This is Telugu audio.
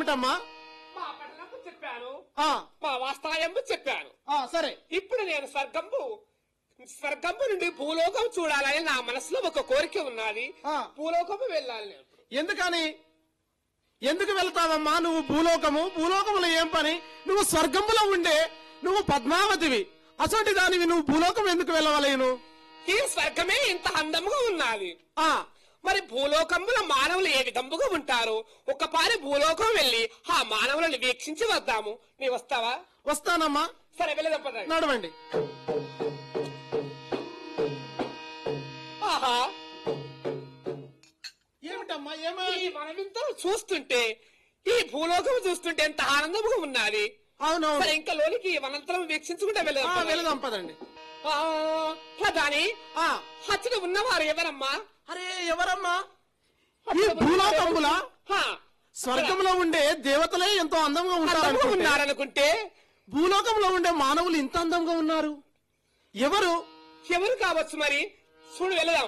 ఏమిటమ్మా మా పట్టణము చెప్పాను ఆ మా వాస్తవాయము చెప్పాను ఆ సరే ఇప్పుడు నేను స్వర్గంపు స్వర్గంపు నుండి భూలోకం చూడాలని నా మనసులో ఒక కోరిక ఉన్నది ఆ. భూలోకము వెళ్ళాలి నేను ఎందుకని ఎందుకు వెళ్తావమ్మా నువ్వు భూలోకము భూలోకములో ఏం పని నువ్వు స్వర్గములో ఉండే నువ్వు పద్మావతివి అసోటి దానివి నువ్వు భూలోకం ఎందుకు వెళ్ళవలేను ఈ స్వర్గమే ఇంత అందముగా ఉన్నది ఆ మరి భూలోకంలో మానవులు ఏ విధముగా ఉంటారు ఒక్కపారి భూలోకం వెళ్ళి ఆ మానవులను వీక్షించి వద్దాము నీ వస్తావా వస్తానమ్మా సరే వెళ్ళదాం పదండి. నడవండి ఆహా ఏమిటమ్మా ఏమో ఈ మనమింత చూస్తుంటే ఈ భూలోకం చూస్తుంటే ఎంత ఆనందముగా ఉన్నది అవునవును సరే ఇంకా లోనికి వనంతరం వీక్షించుకుంటే ఆ, వెళ్దాం పదండి. వెళదాం పదండి ఆ, ప్రధాని ఆ హత్తుగా ఉన్నవారు ఎవరమ్మా అరే ఎవరమ్మా ఈ భూలోకముల హా, స్వర్గంలో ఉండే దేవతలే ఎంతో అందంగా అందంగా ఉంటారు ఉన్నారనుకుంటే భూలోకంలో ఉండే మానవులు ఇంత అందంగా ఉన్నారు ఎవరు ఎవరు కావచ్చు మరి చూడు వెళదాం